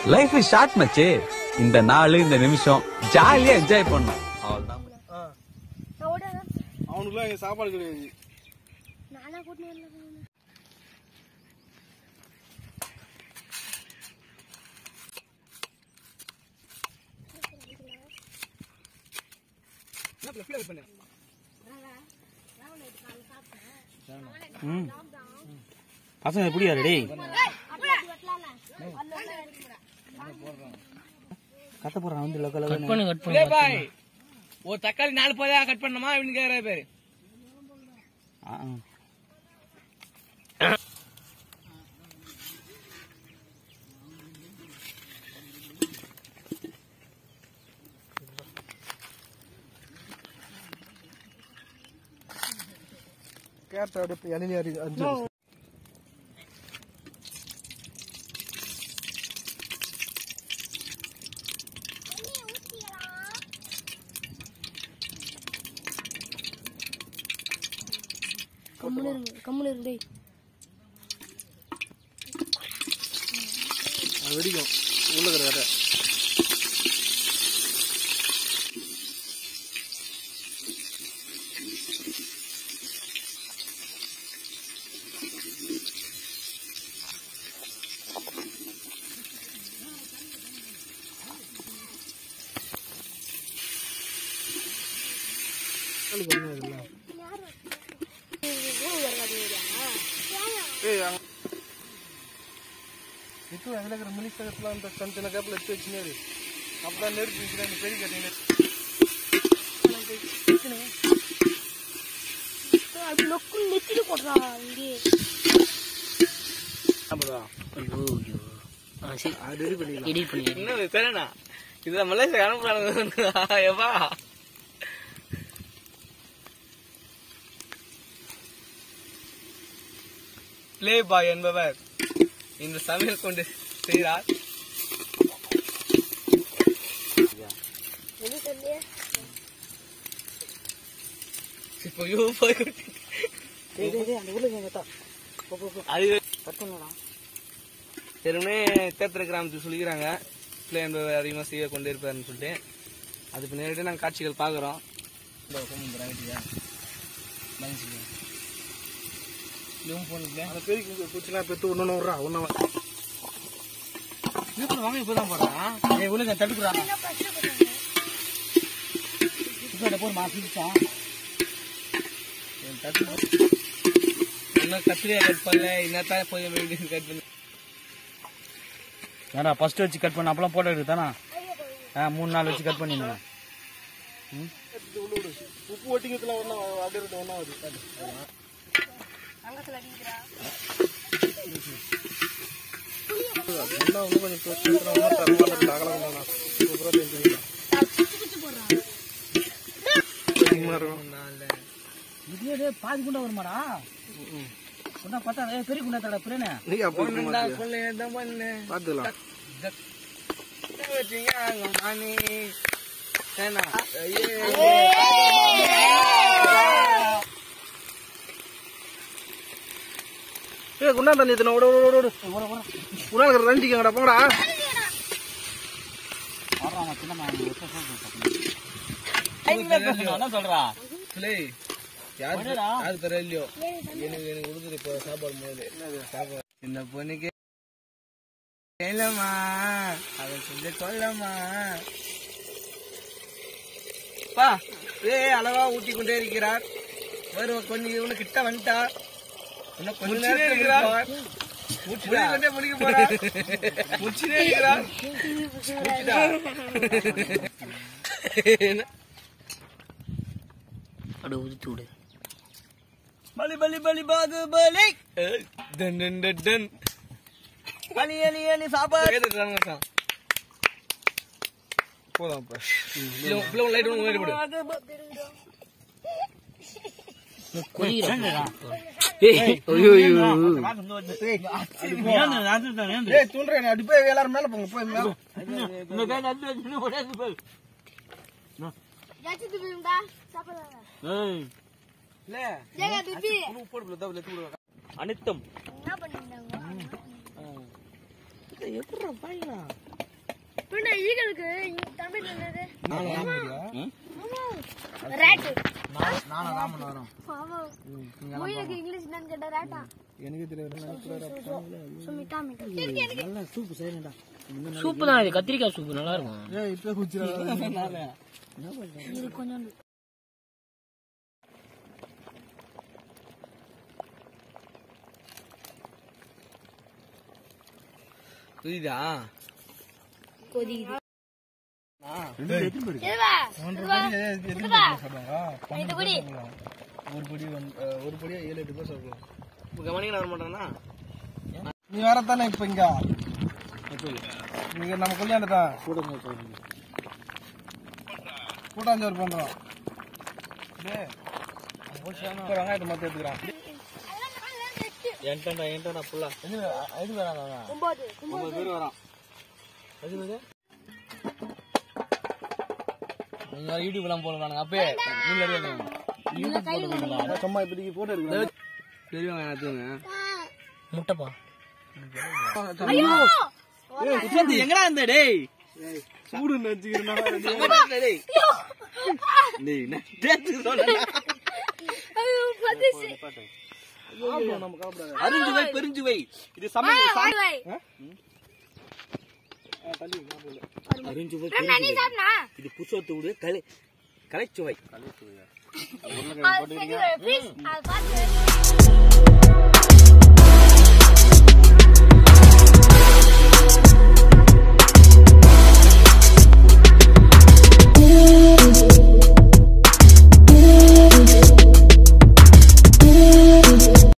Life is short மச்சி இந்த நாள் இந்த நிமிஷம் ஜாலியா என்ஜாய் பண்ணணும் அவ்வளவுதான் நான் ஓடுறேன் அவனுக்குலாம் இங்க சாப்பாடு கிடையாது நானா கூட்டிட்டு வரல போனேன். பசங்க எப்படியா ரெடி கத்த போறான் வந்து லோக்கல் கட் பண்ணு கட் பண்ணு பாய் ஒரு தக்காளி நாலு போதா கட் பண்ணணுமா அப்படின்னு கேக்குற பேரு கேரட் அப்படியே இளநீ அறி அஞ்சு கம்முனு இருங்க கம்முனு இருங்க டேய். அது வெடிக்கும் உள்ள இருக்கிற வேற இப்போ அதில் இருக்கிற மினிஸ்டர்ஸ்லாம் அந்த சின்ன சின்ன கேப்பில் எடுத்து வச்சுனாரு அப்பதான் நெருப்பு இருந்துச்சுன்னா இந்த பெரிய கட்டிங்க அப்படி நொக்கு நெத்திட்டு போடுறா இங்கே எடிட் பண்ணி என்ன தெரியணா இதுல மலேசியா அனுப்புறாங்க எவ்வா பிளே பாய் என்பவர் இந்த சமையல் கொண்டு செய்கிறார் எது சொல்லியே இப்போ யூ போய் அந்த ஊர்ல கேட்டா அது கட் பண்ணடா ஏற்கனவே தேத்திர கிராமத்துக்கு சொல்லிக்கிறாங்க பிள்ளை என்பவர் அதிகமாக செய்ய கொண்டு இருப்பாருன்னு சொல்லிட்டு அது இப்போ நேரடியாக நாங்கள் காட்சிகள் பார்க்குறோம் அந்த பெரிய பூச்சிலாம் பெற்று ஒன்று விட்றா ஒன்று வாங்க இப்போ தான் போடுறான் ஏய் உள்ள தட்டுக்குறா இப்போ போர் மாசிச்சா இன்னும் கத்திரியா கட் பண்ணல என்னத்தான் போய் வேண்டியது கட் பண்ணி ஏன்டா ஃபர்ஸ்ட் வச்சு கட் பண்ண அப்பலாம் போட்டோ எடுத்து தானா ஆ மூணு நாள் வச்சு கட் பண்ணிருந்தேன் உப்பு ஒட்டிக்கிறதுல ஒன்றும் அப்படியே இருக்கு ஒன்றும் வருது அங்கத்துல அடிக்கிறா இன்னும் இன்னும் கொஞ்சம் தூரம் தரமான அகலம் பண்ணலாம் சூப்பராக தெரிஞ்சுக்கலாம் குச்சி குச்சி போடுறா அதிகமாக இருக்கும் இதே டேய் பாதி குண்டா வருமாடா குண்டா பார்த்தா ஏய் பெரிய குண்டா தடா பிரேனே நீ அப்போ பார்த்துக்கலாம் ஏ குண்டா தண்ணி எத்தனை ஓட ஓட ஓட குண்டா இருக்கிற ரெண்டிக்கங்கடா போங்கடா ஆடுறான் அவன் சின்ன மாமன் எப்போ என்ன சொல்றா யாரு என்னடா? யாரு தர இல்லையோ எனக்கு எனக்கு கொடுக்குது இப்போ சாப்பாடு போது சாப்பாடு இந்த பொண்ணுக்கு இல்லம்மா அதை செஞ்ச சொல்லம்மா பா ஏ அளவா ஊட்டி கொண்டே இருக்கிறார் வரும் கொஞ்சம் இவனு கிட்ட வந்துட்டா இன்னும் கொஞ்ச நேரம் இருக்கிறார் கொண்டே முடிக்க போறார் முடிச்சுனே இருக்கிறார் முடிச்சுட்டா. அடு உதித்து விடு பலி பலி பலி பாகு பலி டன் டன் டன் டன் அலி அலி அலி சாப்பாடு போதும் அப்ப பிள்ளை லைட் ஒன்று லைட் போடு ஏய் தூண்டுறேன் அப்படி போய் எல்லாரும் மேல போங்க போய் மேல ஜாச்சி துப்பிடுங்கடா சாப்பிடுறாங்க இல்ல ஜெகா துப்பி உனக்கு போடு பிள்ளை தவிர எடுத்து விடுவாங்க அனித்தம் என்ன பண்ணிருந்தாங்க எப்படிடா பாய்க்கலாம் பின்ன ஈகளுக்கு இங்க தமிழ்ல என்னது நானும் ராமரியா ரேட்டு நானும் ராமன் வரோம் ஆமா மொழிக்கு இங்கிலீஷ் என்னன்னு கேட்டா ரேட்டா எனக்கு தெரியாது சுமிட்டா மிட்டா நல்ல சூப்பு செய்யணும்டா சூப்பு தான் இது கத்திரிக்காய் சூப்பு நல்லா இருக்கும் ஏய் இப்ப குச்சிரா இது கொஞ்சம் புரியுதா கொதிக்குது ஒரு இதுவா இதுவா இது குடி படி வந்து- அஹ், ஒரு படியா ஏழு எட்டு பேர் சாப்பிடலாம் இப்போ கவனிக்க வர மாட்டானா நீ வரத்தானே இப்ப இங்க இங்க நம்ம கல்யாணத்தா கூட்டாஞ்சோறு பண்றோம் டேய், இப்ப வெங்காயத்தை மொத்தம் எடுத்துக்கிறான் என்டா என்டா ஃபுல்லா எது வே- எது வேணாம் ஒன்பது ஒன்பது பேர் வரான் எது வேறு நீங்க யூடியூப்லாம் போடுறானுங்க அப்பயே நீங்க சும்மா இப்படிக்கு போட்டோ எடுக்கிறேன் தெரியும் எடுத்துங்க முட்டைப்பா எங்கடா இந்த டேய் சூடு நினைச்சுக்கிறேன் டேய் டேய் என்ன டேய் சொல்லுடா ஐயோ பத்திச்சு நம்ம காப்பிடாது அரிஞ்சு வை பெரிஞ்சு வை இது சமையல் அரிஞ்சு வை நீ சாப்பினா இது புசோத்து விடு கலை கலைச்சுவை அது சரி ப்ளீஸ் அது பார்த்து